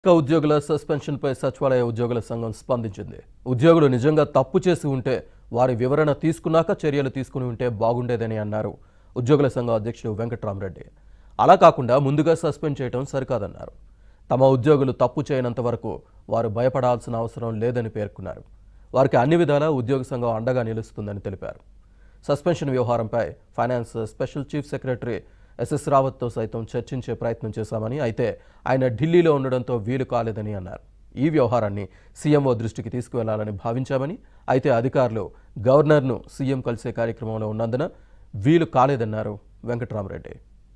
ఇక ఉద్యోగుల సస్పెన్షన్పై సచివాలయ ఉద్యోగుల సంఘం స్పందించింది ఉద్యోగులు నిజంగా తప్పు చేసి ఉంటే వారి వివరణ తీసుకున్నాక చర్యలు తీసుకుని ఉంటే బాగుండేదని అన్నారు ఉద్యోగుల సంఘం అధ్యక్షుడు వెంకట్రామరెడ్డి అలా కాకుండా ముందుగా సస్పెండ్ చేయడం సరికాదన్నారు తమ ఉద్యోగులు తప్పు చేయనంత వరకు వారు భయపడాల్సిన అవసరం లేదని పేర్కొన్నారు వారికి అన్ని విధాలా ఉద్యోగ సంఘం అండగా నిలుస్తుందని తెలిపారు సస్పెన్షన్ వ్యవహారంపై finance special chief secretary SS రావత్తో సైతం చర్చించే ప్రయత్నం చేశామని అయితే ఆయన ఢిల్లీలో ఉండడంతో వీలు కాలేదని అన్నారు ఈ వ్యవహారాన్ని సీఎంఓ దృష్టికి తీసుకువెళ్లాలని భావించామని అయితే అధికారులు గవర్నర్ను సీఎం కలిసే కార్యక్రమంలో ఉన్నందున వీలు కాలేదన్నారు వెంకట్రామరెడ్డి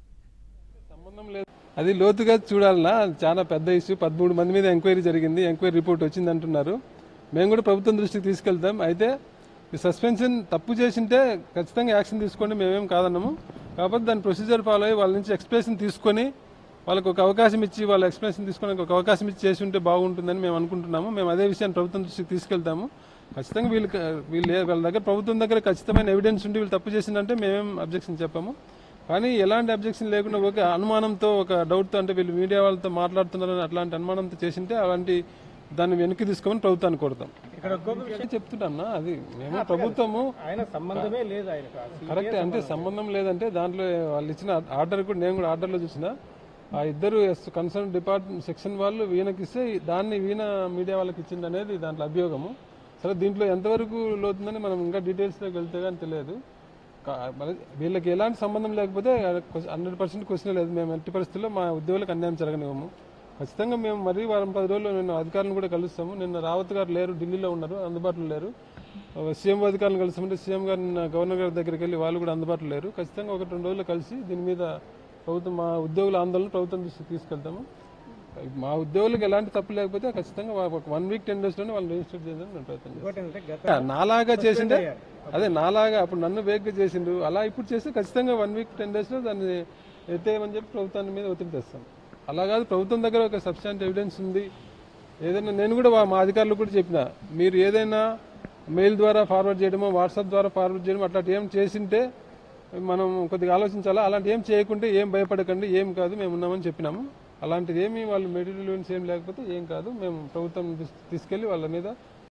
సంబంధం లేదు అది లోతుగా చూడాలన్నా అది చాలా పెద్ద ఇష్యూ పదమూడు మంది మీద ఎంక్వైరీ జరిగింది ఎంక్వైరీ రిపోర్ట్ వచ్చింది అంటున్నారు మేము కూడా ప్రభుత్వం దృష్టికి తీసుకెళ్తాం అయితే ఈ సస్పెన్షన్ తప్పు చేసింటే ఖచ్చితంగా యాక్షన్ తీసుకోండి మేమేం కాదన్నాము కాకపోతే దాని ప్రొసీజర్ ఫాలో అయ్యి వాళ్ళ నుంచి ఎక్స్ప్రెషన్ తీసుకొని వాళ్ళకి ఒక అవకాశం ఇచ్చి వాళ్ళ ఎక్స్ప్లెనేషన్ తీసుకొని ఒక అవకాశం ఇచ్చి చేసి ఉంటే బాగుంటుందని మేము అనుకుంటున్నాము మేము అదే విషయాన్ని ప్రభుత్వం దృష్టికి తీసుకెళ్తాము ఖచ్చితంగా వీళ్ళు వీళ్ళు వాళ్ళ దగ్గర ప్రభుత్వం దగ్గర ఖచ్చితమైన ఎవిడెన్స్ ఉండి వీళ్ళు తప్పు చేసిందంటే మేమేం అబ్జెక్షన్ చెప్పాము కానీ ఎలాంటి అబ్జెక్షన్ లేకుండా ఒక అనుమానంతో ఒక డౌట్తో అంటే వీళ్ళు మీడియా వాళ్ళతో మాట్లాడుతున్నారని అట్లాంటి అనుమానంతో చేసింటే అలాంటి దాన్ని వెనక్కి తీసుకోమని ప్రభుత్వాన్ని కొడతాం ఇక్కడ ఇంకొక విషయం చెప్తున్నా అది మేము ప్రభుత్వము ఆయన సంబంధమే లేదు ఆయనకు కరెక్ట్ అంటే సంబంధం లేదంటే దాంట్లో వాళ్ళు ఇచ్చిన ఆర్డర్ కూడా నేను కూడా ఆర్డర్లో చూసిన ఆ ఇద్దరు కన్సర్న్ డిపార్ట్మెంట్ సెక్షన్ వాళ్ళు వీణకి ఇస్తే దాన్ని వీణ మీడియా వాళ్ళకి ఇచ్చింది అనేది దాంట్లో అభియోగము సరే దీంట్లో ఎంతవరకు లోతుందని మనం ఇంకా డీటెయిల్స్లోకి వెళ్తే కానీ తెలియదు కా- మరి వీళ్ళకి ఎలాంటి సంబంధం లేకపోతే హండ్రెడ్ పర్సెంట్ క్వశ్చన్ లేదు మేము ఎట్టి పరిస్థితుల్లో మా ఉద్యోగులకు అన్యాయం జరగనివ్వము ఖచ్చితంగా మేము మరీ వారం పది రోజుల్లో నేను అధికారులను కూడా కలుస్తాము నిన్న రావత్ గారు లేరు ఢిల్లీలో ఉన్నారు అందుబాటులో లేరు సీఎం అధికారులను కలిసామంటే సీఎం గారు నిన్న గవర్నర్ గారి దగ్గరికి వెళ్ళి వాళ్ళు కూడా అందుబాటులో లేరు ఖచ్చితంగా ఒక రెండు రోజులు కలిసి దీని మీద ప్రభుత్వం మా ఉద్యోగుల ఆందోళన ప్రభుత్వం దృష్టికి తీసుకెళ్తాము మా ఉద్యోగులకు ఎలాంటి తప్పు లేకపోతే ఖచ్చితంగా ఒక వన్ వీక్ టెన్ డేస్లోనే వాళ్ళు రిజిస్టర్ చేయడానికి నేను ప్రయత్నం చేస్తాను ఇంకోటి ఏంటంటే గత నాలాగా చేసిండే అదే నాలాగా అప్పుడు నన్ను వేగ్గా చేసిండు అలా ఇప్పుడు చేస్తే ఖచ్చితంగా వన్ వీక్ టెన్ డేస్లో దాన్ని ఎత్తేయమని చెప్పి ప్రభుత్వాన్ని మీద ఒత్తిడి తెస్తాం అలా కాదు ప్రభుత్వం దగ్గర ఒక సబ్స్టాంట్ ఎవిడెన్స్ ఉంది ఏదైనా నేను కూడా వా- మా అధికారులకు కూడా చెప్పిన మీరు ఏదైనా మెయిల్ ద్వారా ఫార్వర్డ్ చేయడమో వాట్సాప్ ద్వారా ఫార్వర్డ్ చేయడమో అట్లాంటి ఏం చేసింటే మనం కొద్దిగా ఆలోచించాలా అలాంటి ఏం చేయకుంటే ఏం భయపడకండి ఏం కాదు మేము ఉన్నామని చెప్పినాము అలాంటిది ఏమి వాళ్ళు మెటీరియల్ ఏం లేకపోతే ఏం కాదు మేము ప్రభుత్వం తీసుకెళ్లి వాళ్ళ మీద